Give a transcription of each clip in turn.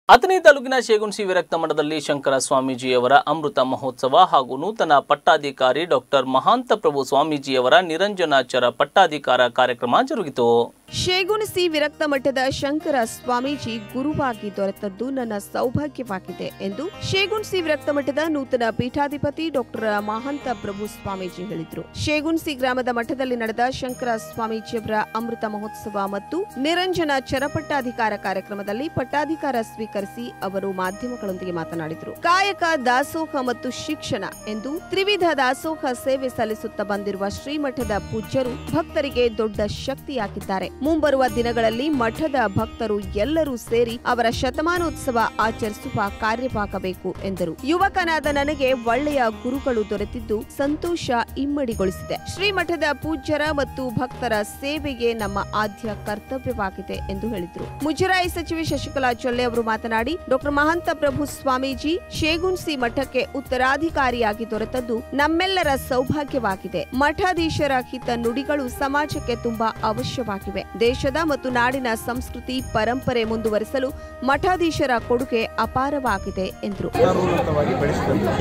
ಅಥಣಿ ತಾಲೂಕಿನ ಶೇಗುಣಸಿ ವಿರಕ್ತ ಮಠದಲ್ಲಿ ಶಂಕರ ಸ್ವಾಮೀಜಿಯವರ ಅಮೃತ ಮಹೋತ್ಸವ ಹಾಗೂ ನೂತನ ಪಟ್ಟಾಧಿಕಾರಿ ಡಾಕ್ಟರ್ ಮಹಾಂತ ಪ್ರಭು ಸ್ವಾಮೀಜಿಯವರ ನಿರಂಜನಾಚರ ಪಟ್ಟಾಧಿಕಾರ ಕಾರ್ಯಕ್ರಮ ಜರುಗಿತು ಶೇಗುಣಸಿ ವಿರಕ್ತ ಮಠದ ಶಂಕರ ಸ್ವಾಮೀಜಿ ಗುರುವಾಗಿ ದೊರೆತದ್ದು ನನ್ನ ಸೌಭಾಗ್ಯವಾಗಿದೆ ಎಂದು ಶೇಗುಣಸಿ ವಿರಕ್ತ ಮಠದ ನೂತನ ಪೀಠಾಧಿಪತಿ ಡಾಕ್ಟರ್ ಮಹಾಂತ ಪ್ರಭು ಸ್ವಾಮೀಜಿ ಹೇಳಿದರು ಶೇಗುಣಸಿ ಗ್ರಾಮದ ಮಠದಲ್ಲಿ ನಡೆದ ಶಂಕರ ಸ್ವಾಮೀಜಿಯವರ ಅಮೃತ ಮಹೋತ್ಸವ ಮತ್ತು ನಿರಂಜನ ಚರಪಟ್ಟಾಧಿಕಾರ ಕಾರ್ಯಕ್ರಮದಲ್ಲಿ ಪಟ್ಟಾಧಿಕಾರ ಸ್ವೀಕರಿಸಿ ಅವರು ಮಾಧ್ಯಮಗಳೊಂದಿಗೆ ಮಾತನಾಡಿದರು ಕಾಯಕ ದಾಸೋಹ ಮತ್ತು ಶಿಕ್ಷಣ ಎಂದು ತ್ರಿವಿಧ ದಾಸೋಹ ಸೇವೆ ಸಲ್ಲಿಸುತ್ತಾ ಬಂದಿರುವ ಶ್ರೀಮಠದ ಪೂಜ್ಯರು ಭಕ್ತರಿಗೆ ದೊಡ್ಡ ಶಕ್ತಿಯಾಗಿದ್ದಾರೆ ಮುಂಬರುವ ದಿನಗಳಲ್ಲಿ ಮಠದ ಭಕ್ತರು ಎಲ್ಲರೂ ಸೇರಿ ಅವರ ಶತಮಾನೋತ್ಸವ ಆಚರಿಸುವ ಕಾರ್ಯವಾಗಬೇಕು ಎಂದರು ಯುವಕನಾದ ನನಗೆ ಒಳ್ಳೆಯ ಗುರುಗಳು ದೊರೆತಿದ್ದು ಸಂತೋಷ ಇಮ್ಮಡಿಗೊಳಿಸಿದೆ ಶ್ರೀಮಠದ ಪೂಜ್ಯರ ಮತ್ತು ಭಕ್ತರ ಸೇವೆಗೆ ನಮ್ಮ ಆದ್ಯ ಕರ್ತವ್ಯವಾಗಿದೆ ಎಂದು ಹೇಳಿದರು ಮುಜರಾಯಿ ಸಚಿವೆ ಶಶಿಕಲಾ ಚೊಲ್ಲೆ ಅವರು ಮಾತನಾಡಿ ಡಾಕ್ಟರ್ ಮಹಂತ ಪ್ರಭು ಸ್ವಾಮೀಜಿ ಶೇಗುನ್ಸಿ ಮಠಕ್ಕೆ ಉತ್ತರಾಧಿಕಾರಿಯಾಗಿ ದೊರೆತದ್ದು ನಮ್ಮೆಲ್ಲರ ಸೌಭಾಗ್ಯವಾಗಿದೆ ಮಠಾಧೀಶರ ಹಿತ ನುಡಿಗಳು ಸಮಾಜಕ್ಕೆ ತುಂಬಾ ಅವಶ್ಯವಾಗಿವೆ ದೇಶದ ಮತ್ತು ನಾಡಿನ ಸಂಸ್ಕೃತಿ ಪರಂಪರೆ ಮುಂದುವರಿಸಲು ಮಠಾಧೀಶರ ಕೊಡುಗೆ ಅಪಾರವಾಗಿದೆ ಎಂದರು ಕಾನೂನುಬದ್ಧವಾಗಿ ಬೆಳೆಸಿದಂತೆ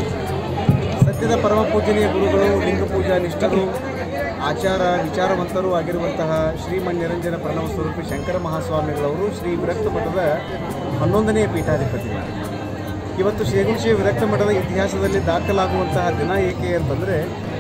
ಸದ್ಯದ ಪರಮ ಪೂಜನೀಯ ಗುರುಗಳು ಲಿಂಗ ಪೂಜಾ ನಿಷ್ಠರು ಆಚಾರ ವಿಚಾರವಂತರೂ ಆಗಿರುವಂತಹ ಶ್ರೀಮನ್ ನಿರಂಜನ ಪ್ರಣವ ಸ್ವರೂಪಿ ಶಂಕರ ಮಹಾಸ್ವಾಮಿಗಳವರು ಶ್ರೀ ವಿರಕ್ತ ಮಠದ ಹನ್ನೊಂದನೆಯ ಪೀಠಾಧಿಪತಿಗಳು ಇವತ್ತು ಶ್ರೀಗುಂಶಿ ವಿರಕ್ತ ಮಠದ ಇತಿಹಾಸದಲ್ಲಿ ದಾಖಲಾಗುವಂತಹ ದಿನ ಏಕೆ ಅಂತಂದರೆ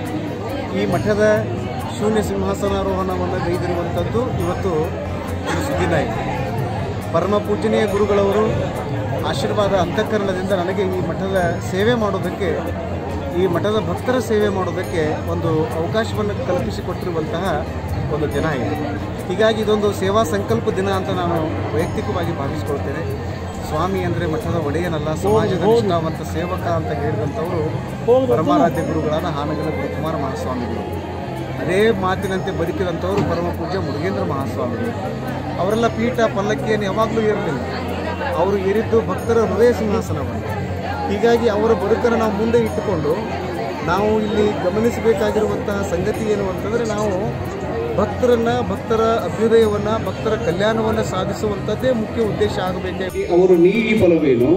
ಈ ಮಠದ ಶೂನ್ಯ ಸಿಂಹಾಸನಾರೋಹಣವನ್ನು ಗೈದಿರುವಂಥದ್ದು ಇವತ್ತು ಒಂದು ಸುದ್ದಿನ ಇದೆ ಪರಮ ಪೂಜನೀಯ ಗುರುಗಳವರು ಆಶೀರ್ವಾದ ಅಂತಃಕರಣದಿಂದ ನನಗೆ ಈ ಮಠದ ಸೇವೆ ಮಾಡೋದಕ್ಕೆ ಈ ಮಠದ ಭಕ್ತರ ಸೇವೆ ಮಾಡೋದಕ್ಕೆ ಒಂದು ಅವಕಾಶವನ್ನು ಕಲ್ಪಿಸಿಕೊಟ್ಟಿರುವಂತಹ ಒಂದು ದಿನ ಇದೆ ಹೀಗಾಗಿ ಇದೊಂದು ಸೇವಾ ಸಂಕಲ್ಪ ದಿನ ಅಂತ ನಾನು ವೈಯಕ್ತಿಕವಾಗಿ ಭಾವಿಸ್ಕೊಳ್ತೇನೆ ಸ್ವಾಮಿ ಅಂದರೆ ಮಠದ ಒಡೆಯನಲ್ಲ ಸಮಾಜದ ನಿಷ್ಠಾವಂತ ಸೇವಕ ಅಂತ ಹೇಳಿದಂಥವರು ಪರಮಾರಾಧ್ಯ ಗುರುಗಳಾದ ಹಾನಗಲ ಗುರುಕುಮಾರ ಮಹಾಸ್ವಾಮಿಗಳು ಅದೇ ಮಾತಿನಂತೆ ಬದುಕಿದಂಥವರು ಪರಮ ಪೂಜ್ಯ ಮುರುಗೇಂದ್ರ ಮಹಾಸ್ವಾಮಿಗಳು ಅವರೆಲ್ಲ ಪೀಠ ಪಲ್ಲಕ್ಕಿಯನ್ನು ಯಾವಾಗಲೂ ಇರಲಿಲ್ಲ ಅವರು ಏರಿದ್ದು ಭಕ್ತರ ಹೃದಯ ಸಿಂಹಾಸನವನ್ನು ಹೀಗಾಗಿ ಅವರ ಬದುಕನ್ನು ನಾವು ಮುಂದೆ ಇಟ್ಟುಕೊಂಡು ನಾವು ಇಲ್ಲಿ ಗಮನಿಸಬೇಕಾಗಿರುವಂತಹ ಸಂಗತಿ ಏನು ಅಂತಂದರೆ ನಾವು ಭಕ್ತರನ್ನು ಭಕ್ತರ ಅಭ್ಯುದಯವನ್ನು ಭಕ್ತರ ಕಲ್ಯಾಣವನ್ನು ಸಾಧಿಸುವಂಥದ್ದೇ ಮುಖ್ಯ ಉದ್ದೇಶ ಆಗಬೇಕಾಗಿ ಅವರು ನೀಡಿ ಫಲವೇನು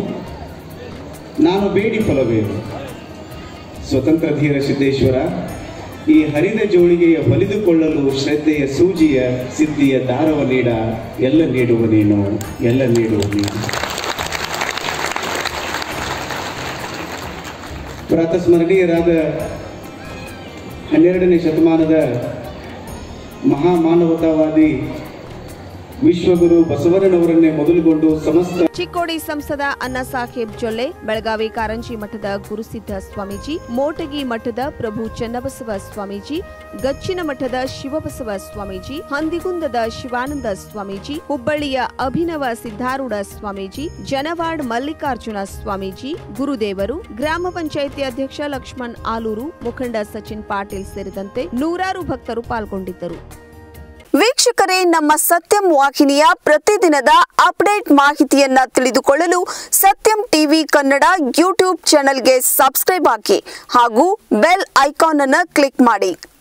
ನಾನು ಬೇಡಿ ಫಲವೇನು ಸ್ವತಂತ್ರ ಧೀರ ಸಿದ್ದೇಶ್ವರ ಈ ಹರಿದ ಜೋಳಿಗೆಯ ಹೊಲಿದುಕೊಳ್ಳಲು ಶ್ರದ್ಧೆಯ ಸೂಜಿಯ ಸಿದ್ಧಿಯ ದಾರವ ನೀಡ ಎಲ್ಲ ನೀಡುವ ನೀನು ಎಲ್ಲ ನೀಡುವ ನೀನು ಪ್ರಾತಸ್ಮರಣೀಯರಾದ ಹನ್ನೆರಡನೇ ಶತಮಾನದ ಮಹಾಮಾನವತಾವಾದಿ ವಿಶ್ವಗುರು ಬಸವಣ್ಣನವರನ್ನೇ ಮೊದಲುಗೊಂಡು ಸಮಸ್ತ ಚಿಕ್ಕೋಡಿ ಸಂಸದ ಅಣ್ಣಾ ಸಾಹೇಬ್ ಜೊಲ್ಲೆ ಬೆಳಗಾವಿ ಕಾರಂಜಿ ಮಠದ ಗುರುಸಿದ್ಧ ಸ್ವಾಮೀಜಿ ಮೋಟಗಿ ಮಠದ ಪ್ರಭು ಚನ್ನಬಸವ ಸ್ವಾಮೀಜಿ ಗಚ್ಚಿನ ಮಠದ ಶಿವಬಸವ ಸ್ವಾಮೀಜಿ ಹಂದಿಗುಂದದ ಶಿವಾನಂದ ಸ್ವಾಮೀಜಿ ಹುಬ್ಬಳ್ಳಿಯ ಅಭಿನವ ಸಿದ್ದಾರೂಢ ಸ್ವಾಮೀಜಿ ಜನವಾಡ್ ಮಲ್ಲಿಕಾರ್ಜುನ ಸ್ವಾಮೀಜಿ ಗುರುದೇವರು ಗ್ರಾಮ ಪಂಚಾಯಿತಿ ಅಧ್ಯಕ್ಷ ಲಕ್ಷ್ಮಣ್ ಆಲೂರು ಮುಖಂಡ ಸಚಿನ್ ಪಾಟೀಲ್ ಸೇರಿದಂತೆ ನೂರಾರು ಭಕ್ತರು ಪಾಲ್ಗೊಂಡಿದ್ದರು ವೀಕ್ಷಕರೇ ನಮ್ಮ ಸತ್ಯಂ ವಾಹಿನಿಯ ಪ್ರತಿದಿನದ ಅಪ್ಡೇಟ್ ಮಾಹಿತಿಯನ್ನ ತಿಳಿದುಕೊಳ್ಳಲು ಸತ್ಯಂ ಟಿವಿ ಕನ್ನಡ ಯೂಟ್ಯೂಬ್ ಚಾನೆಲ್ಗೆ ಸಬ್ಸ್ಕ್ರೈಬ್ ಹಾಕಿ ಹಾಗೂ ಬೆಲ್ ಐಕಾನ್ ಅನ್ನು ಕ್ಲಿಕ್ ಮಾಡಿ